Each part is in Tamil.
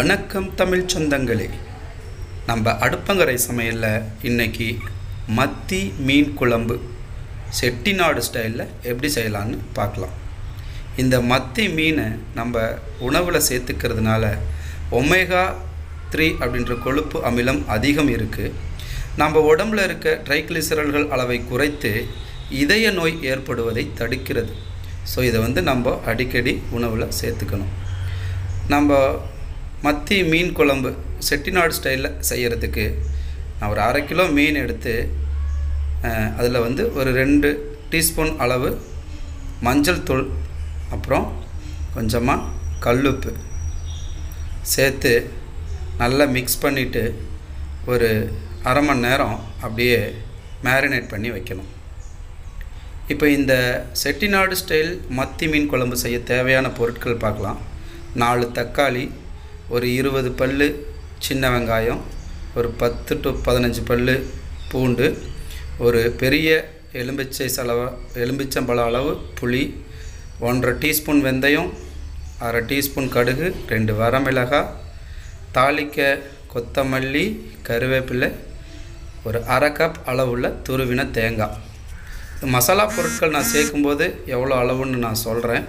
வணக்கம் தமிழ் சொந்தங்களே நம்ம அடுப்பங்கரை சமையலில் இன்னைக்கு மத்தி மீன் குழம்பு செட்டிநாடு ஸ்டைலில் எப்படி செய்யலான்னு பார்க்கலாம் இந்த மத்தி மீனை நம்ம உணவில் சேர்த்துக்கிறதுனால ஒமேகா த்ரீ அப்படின்ற கொழுப்பு அமிலம் அதிகம் இருக்குது நம்ம உடம்புல இருக்க ட்ரைக்ளிசரல்கள் அளவை குறைத்து இதய நோய் ஏற்படுவதை தடுக்கிறது ஸோ இதை வந்து நம்ம அடிக்கடி உணவில் சேர்த்துக்கணும் நம்ம மத்தி மீன் குழம்பு செட்டிநாடு ஸ்டைலில் செய்கிறதுக்கு நான் ஒரு அரை கிலோ மீன் எடுத்து அதில் வந்து ஒரு ரெண்டு டீஸ்பூன் அளவு மஞ்சள் தூள் அப்புறம் கொஞ்சமாக கல்லுப்பு சேர்த்து நல்லா மிக்ஸ் பண்ணிவிட்டு ஒரு அரை மணி நேரம் அப்படியே மேரினேட் பண்ணி வைக்கணும் இப்போ இந்த செட்டிநாடு ஸ்டைல் மத்தி மீன் குழம்பு செய்ய தேவையான பொருட்கள் பார்க்கலாம் நாலு தக்காளி ஒரு இருபது பல் சின்ன வெங்காயம் ஒரு பத்து டு பதினஞ்சு பல் பூண்டு ஒரு பெரிய எலும்பிச்சை செலவு எலும்பிச்சம்பழ அளவு புளி ஒன்றரை டீஸ்பூன் வெந்தயம் அரை டீஸ்பூன் கடுகு ரெண்டு வரமிளகாய் தாளிக்க கொத்தமல்லி கருவேப்பிலை ஒரு அரை கப் அளவுள்ள துருவின தேங்காய் மசாலா பொருட்கள் நான் சேர்க்கும்போது எவ்வளோ அளவுன்னு நான் சொல்கிறேன்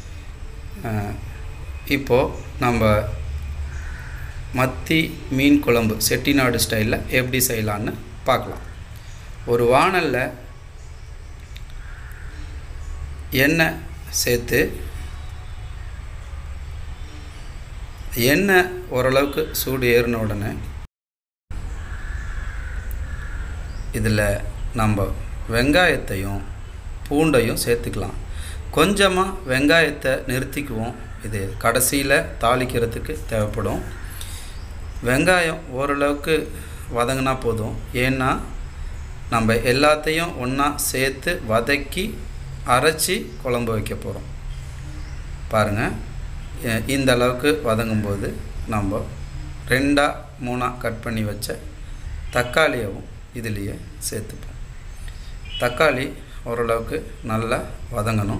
இப்போது நம்ம மத்தி மீன் குழம்பு செட்டிநாடு ஸ்டைலில் எப்படி செய்யலான்னு பார்க்கலாம் ஒரு வானலில் எண்ணெய் சேர்த்து எண்ணெய் ஓரளவுக்கு சூடு ஏறின உடனே இதில் நம்ம வெங்காயத்தையும் பூண்டையும் சேர்த்துக்கலாம் கொஞ்சமாக வெங்காயத்தை நிறுத்திக்குவோம் இது கடைசியில் தாளிக்கிறதுக்கு தேவைப்படும் வெங்காயம் ஓரளவுக்கு வதங்கினா போதும் ஏன்னா நம்ம எல்லாத்தையும் ஒன்றா சேர்த்து வதக்கி அரைச்சி குழம்பு வைக்க போகிறோம் பாருங்கள் இந்த அளவுக்கு வதங்கும்போது நம்ம ரெண்டாக மூணாக கட் பண்ணி வச்ச தக்காளியவும் இதுலேயே சேர்த்துப்போம் தக்காளி ஓரளவுக்கு நல்லா வதங்கணும்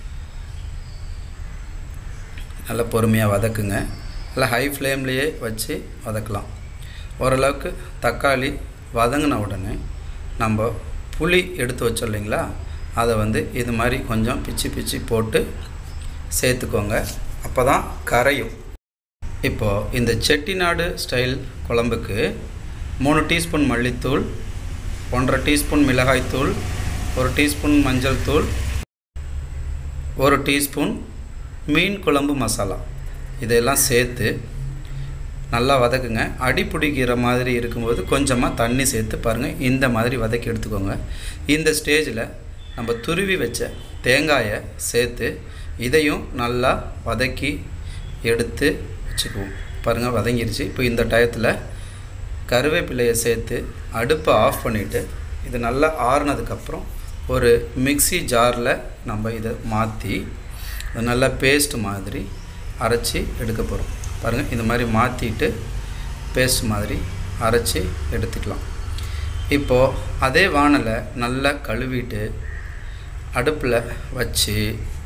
நல்லா பொறுமையாக வதக்குங்க நல்லா ஹை ஃப்ளேம்லேயே வச்சு வதக்கலாம் ஓரளவுக்கு தக்காளி வதங்கின உடனே நம்ம புளி எடுத்து வச்சோம் இல்லைங்களா அதை வந்து இது மாதிரி கொஞ்சம் பிச்சு பிச்சு போட்டு சேர்த்துக்கோங்க அப்போ தான் கரையும் இப்போது இந்த செட்டிநாடு ஸ்டைல் குழம்புக்கு மூணு டீஸ்பூன் மல்லித்தூள் ஒன்றரை டீஸ்பூன் மிளகாய்த்தூள் ஒரு டீஸ்பூன் மஞ்சள் தூள் ஒரு டீஸ்பூன் மீன் குழம்பு மசாலா இதெல்லாம் சேர்த்து நல்லா வதக்குங்க அடி பிடிக்கிற மாதிரி இருக்கும்போது கொஞ்சமாக தண்ணி சேர்த்து பாருங்கள் இந்த மாதிரி வதக்கி எடுத்துக்கோங்க இந்த ஸ்டேஜில் நம்ம துருவி வச்ச தேங்காயை சேர்த்து இதையும் நல்லா வதக்கி எடுத்து வச்சுக்குவோம் பாருங்கள் வதங்கிருச்சு இப்போ இந்த டயத்தில் கருவேப்பிலையை சேர்த்து அடுப்பை ஆஃப் பண்ணிவிட்டு இது நல்லா ஆறுனதுக்கப்புறம் ஒரு மிக்சி ஜாரில் நம்ம இதை மாற்றி நல்லா பேஸ்ட் மாதிரி அரைச்சி எடுக்க போகிறோம் பாருங்கள் இந்த மாதிரி மாற்றிட்டு பேஸ்ட் மாதிரி அரைச்சி எடுத்துக்கலாம் இப்போது அதே வானலை நல்லா கழுவிட்டு அடுப்பில் வச்சு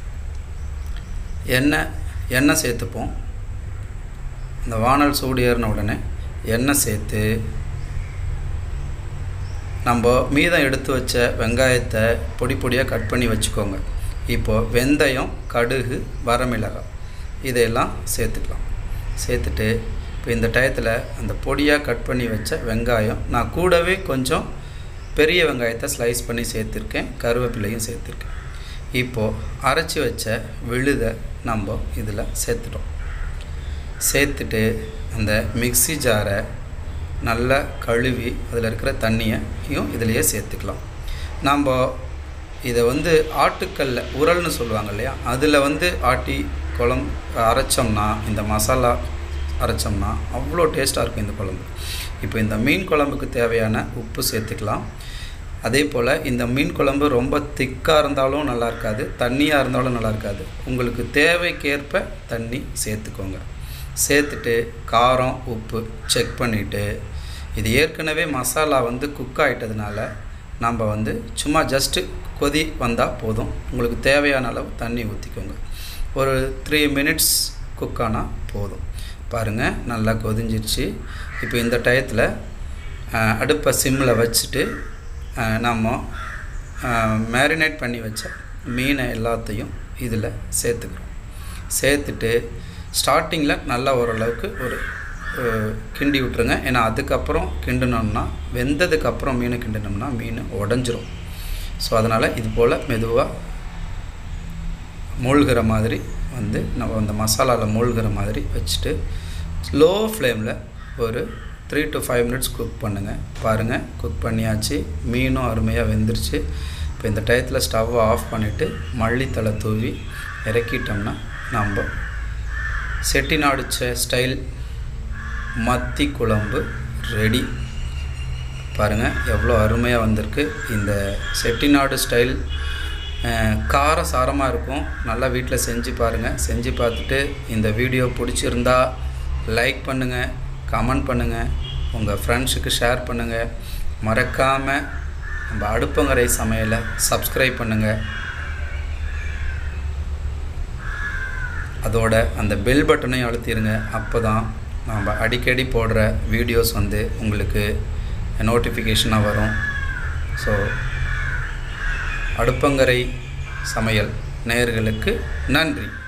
எண்ணெய் எண்ணெய் சேர்த்துப்போம் இந்த வானல் சூடு ஏறின உடனே எண்ணெய் சேர்த்து நம்ம மீதம் எடுத்து வச்ச வெங்காயத்தை பொடி பொடியாக கட் பண்ணி வச்சுக்கோங்க இப்போது வெந்தயம் கடுகு வரமிளகாய் இதையெல்லாம் சேர்த்துக்கலாம் சேர்த்துட்டு இப்போ இந்த டயத்தில் அந்த பொடியாக கட் பண்ணி வச்ச வெங்காயம் நான் கூடவே கொஞ்சம் பெரிய வெங்காயத்தை ஸ்லைஸ் பண்ணி சேர்த்துருக்கேன் கருவேப்பிலையும் சேர்த்துருக்கேன் இப்போது அரைச்சி வச்ச விழுதை நம்ம இதில் சேர்த்துட்டோம் சேர்த்துட்டு அந்த மிக்சி ஜாரை நல்லா கழுவி அதில் இருக்கிற தண்ணியையும் இதிலையே சேர்த்துக்கலாம் நம்ம இதை வந்து ஆட்டுக்கல்ல உரல்னு சொல்லுவாங்க இல்லையா அதில் வந்து ஆட்டி குழம்பு அரைச்சோம்னா இந்த மசாலா அரைச்சோம்னா அவ்வளோ டேஸ்ட்டாக இருக்கும் இந்த குழம்பு இப்போ இந்த மீன் குழம்புக்கு தேவையான உப்பு சேர்த்துக்கலாம் அதே போல் இந்த மீன் குழம்பு ரொம்ப திக்காக இருந்தாலும் நல்லா இருக்காது தண்ணியாக இருந்தாலும் நல்லா இருக்காது உங்களுக்கு தேவைக்கேற்ப தண்ணி சேர்த்துக்கோங்க சேர்த்துட்டு காரம் உப்பு செக் பண்ணிவிட்டு இது ஏற்கனவே மசாலா வந்து குக் ஆகிட்டதுனால நம்ம வந்து சும்மா ஜஸ்ட்டு கொதி வந்தால் போதும் உங்களுக்கு தேவையான அளவு தண்ணி ஊற்றிக்கோங்க ஒரு த்ரீ மினிட்ஸ் குக் ஆனால் போதும் பாருங்கள் நல்லா கொதிஞ்சிருச்சு இப்போ இந்த டயத்தில் அடுப்பை சிம்மில் வச்சுட்டு அஹ், நம்ம மேரினேட் பண்ணி வச்ச மீனை எல்லாத்தையும் இதில் சேர்த்துக்கிறோம் சேர்த்துட்டு ஸ்டார்டிங்கில் நல்லா ஓரளவுக்கு ஒரு அஹ், கிண்டி விட்டுருங்க ஏன்னா அதுக்கப்புறம் கிண்டினோம்னா வெந்ததுக்கப்புறம் மீன் கிண்டினோம்னா மீன் உடஞ்சிரும் ஸோ அதனால் இது போல் மெதுவாக மூழ்கிற மாதிரி வந்து நம்ம அந்த மசாலாவில் மூழ்கிற மாதிரி வச்சுட்டு லோ ஃப்ளேமில் ஒரு three to five minutes cook பண்ணுங்கள் பாருங்கள் குக் பண்ணியாச்சு மீனும் அருமையாக வெந்துருச்சு இப்போ இந்த டயத்தில் ஸ்டவ்வை ஆஃப் பண்ணிவிட்டு மல்லித்தலை தூவி இறக்கிட்டோம்னா நம்ம செட்டிநாடு ச- ஸ்டைல் மத்தி குழம்பு ரெடி பாருங்கள் எவ்வளோ அருமையாக வந்திருக்கு இந்த செட்டிநாடு ஸ்டைல் அஹ், கார சாரமாக இருக்கும் நல்லா வீட்டில் செஞ்சு பாருங்கள் செஞ்சு பார்த்துட்டு இந்த வீடியோ பிடிச்சிருந்தா லைக் பண்ணுங்கள் கமெண்ட் பண்ணுங்கள் உங்கள் ஃப்ரெண்ட்ஸுக்கு ஷேர் பண்ணுங்கள் மறக்காமல் நம்ம அடுப்பங்கரை சமையலை சப்ஸ்கிரைப் பண்ணுங்கள் அதோட அந்த பெல் பட்டனையும் அழுத்திடுங்க அப்போ தான் நம்ம அடிக்கடி போடுற வீடியோஸ் வந்து உங்களுக்கு நோட்டிஃபிகேஷனாக வரும் ஸோ அடுப்பங்கரை சமையல் நேயர்களுக்கு நன்றி